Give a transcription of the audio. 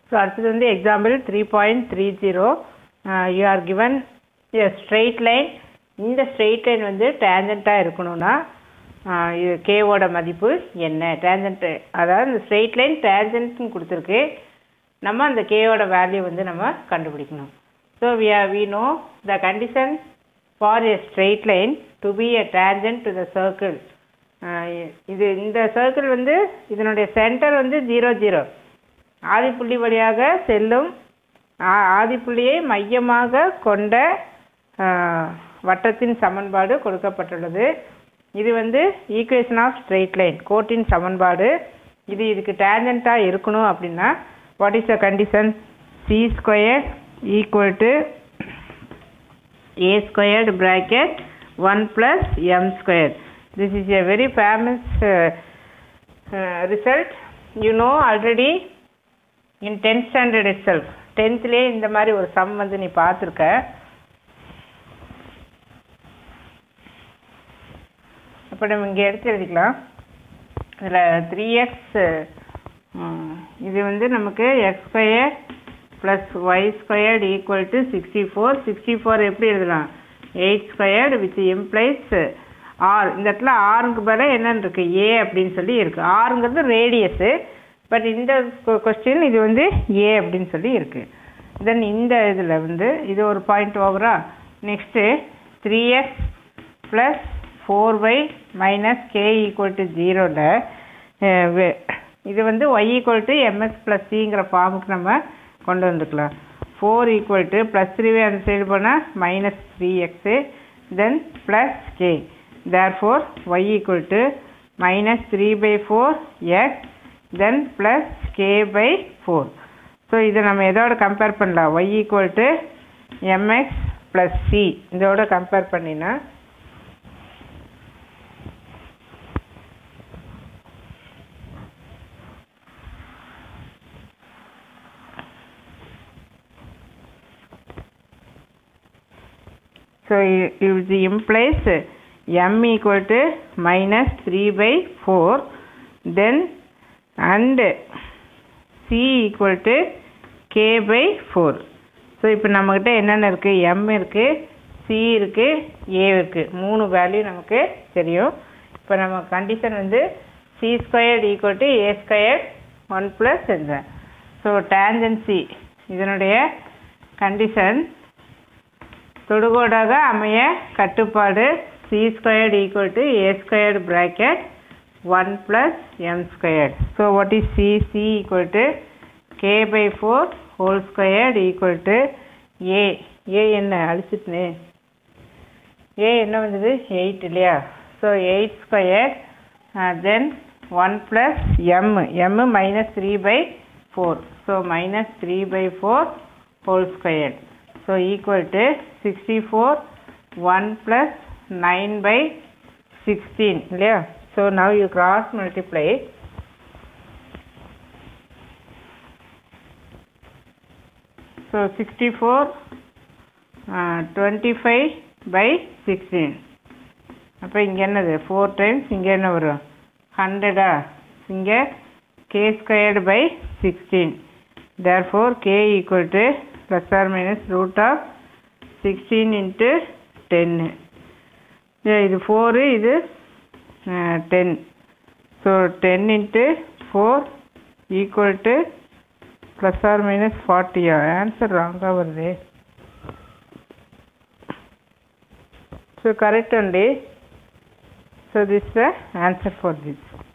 So அடுத்தது வந்து example three point three zero you are given straight line இந்த straight line வந்து டேஞ்சண்ட்டாக இருக்கணும்னா ஆஹ் இது கேவோட மதிப்பு என்ன டேஞ்சண்ட் அதாவது இந்த ஸ்ட்ரெயிட் லைன் டேஞ்சண்ட்னு கொடுத்துருக்கு நம்ம அந்த கேவோட வேல்யூ வந்து நம்ம கண்டுபிடிக்கணும் so we are we know the condition for a straight line to be a tangent to the circle இது இந்த சர்க்கிள் வந்து இதனுடைய சென்டர் வந்து ஜீரோ ஜீரோ ஆதிப்புள்ளி வழியாக செல்லும் ஆ- ஆதிப்புள்ளியை மையமாக கொண்ட ஆஹ், வட்டத்தின் சமன்பாடு கொடுக்கப்பட்டுள்ளது இது வந்து ஈக்குவேஷன் ஆஃப் ஸ்ட்ரெயிட் லைன் கோட்டின் சமன்பாடு இது இதுக்கு டேஞ்சண்ட்டாக இருக்கணும் அப்படின்னா what is the condition C square equal to a squared bracket 1 plus m squared. This is a very famous uh, uh, result. You know already in 10th standard itself. 10th லே இந்த மாதிரி ஒரு சம் வந்து நீ பார்த்துருக்க அப்போ நம்ம இங்கே எடுத்து எழுதிக்கலாம் இதில் த்ரீ எக்ஸ் இது வந்து நமக்கு X square plus Y squared equal to sixty four sixty four எப்படி எழுதலாம் eight squared which implies R இந்த இடத்துல ஆறுக்கு பதிலாக என்னன்னு இருக்கு ஏ அப்படின்னு சொல்லி இருக்கு ஆறுங்கிறது ரேடியஸு பட் இந்த கொஸ்டின் இது வந்து ஏ அப்படின்னு சொல்லி இருக்கு தென் இந்த இதில் வந்து இது ஒரு பாயிண்ட் ஓவரா next three X plus four Y minus K equal to ஜீரோவில் இது வந்து Y equal to M X plus சிங்கிற ஃபார்முக்கு நம்ம கொண்டு வந்துக்கலாம் ஃபோர் ஈக்குவல் டு ப்ளஸ் த்ரீவே அந்த சைடு போனால் minus three X then plus K there four Y equal to minus three by four X then plus K by four so இதை நம்ம எதோட கம்பேர் பண்ணலாம் Y equal to M X plus C இதோட compare பண்ணினா So it it implies m equal to minus 3 by 4 then and c equal to k by 4 so இப்போ நம்மக்கிட்ட என்னென்ன இருக்குது m இருக்குது c இருக்குது a இருக்குது மூணு வேல்யூ நமக்கு தெரியும் இப்போ நம்ம கண்டிஷன் வந்து c squared equal to A squared one plus இந்த ஸோ டேஞ்சன்சி இதனுடைய கண்டிஷன் தொடுகோடாக அமைய கட்டுப்பாடு C squared equal to A squared bracket one plus M squared so what is C C equal to K by four whole squared equal to A A என்ன அழிச்சிட்டுனே A என்ன வந்தது eight இல்லையா so eight square then one plus M M minus three by four so minus three by four whole square so equal to sixty four one plus nine by sixteen இல்லையா so now you cross multiply so sixty four twenty five by sixteen அப்போ இங்கே என்னது four times இங்கே என்ன வரும் ஹண்ட்ரடா இங்கே K squared by sixteen there four K equal to plus or minus root of sixteen into ten இது four இது ten so ten into four equal to plus or minus ஃபார்ட்டியா ஆன்சர் ராங்காக வருது so correct only so this is the answer for this